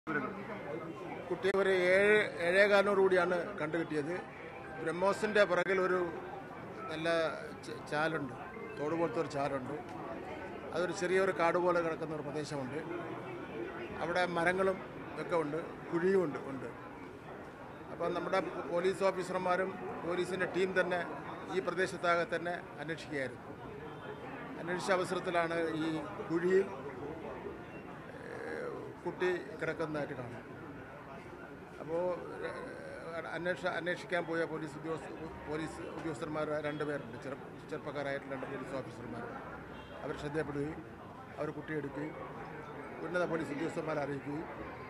കുട്ടിയെ ഒരു ഏഴ് ഏഴേകാലിനോടുകൂടിയാണ് കണ്ടുകിട്ടിയത് ബ്രഹ്മോസിന്റെ പുറകിൽ ഒരു നല്ല ച- ചാലുണ്ട് തോട് പോലത്തെ ഒരു ചാലുണ്ട് അതൊരു ചെറിയൊരു കാട് പോലെ കിടക്കുന്ന ഒരു പ്രദേശമുണ്ട് അവിടെ മരങ്ങളും ഒക്കെ ഉണ്ട് കുഴിയും ഉണ്ട് ഉണ്ട് അപ്പം നമ്മുടെ പോലീസ് ഓഫീസർമാരും പോലീസിൻ്റെ ടീം തന്നെ ഈ പ്രദേശത്താകെ തന്നെ അന്വേഷിക്കുകയായിരുന്നു അന്വേഷിച്ച അവസരത്തിലാണ് ഈ കുഴിയിൽ ഏഹ്, കുട്ടി കിടക്കുന്നതായിട്ട് കാണുന്നത് അപ്പോൾ അന്വേഷ അന്വേഷിക്കാൻ പോയ പോലീസ് ഉദ്യോഗസ്ഥ പോലീസ് ഉദ്യോഗസ്ഥന്മാർ രണ്ട് പേരുണ്ട് ചെറു ചെറുപ്പക്കാരായിട്ടുള്ള രണ്ട് പോലീസ് ഓഫീസർമാർ അവർ ശ്രദ്ധയപ്പെടുകയും അവർ കുട്ടിയെടുക്കുകയും ഉന്നത പോലീസ് ഉദ്യോഗസ്ഥന്മാരെ അറിയിക്കുകയും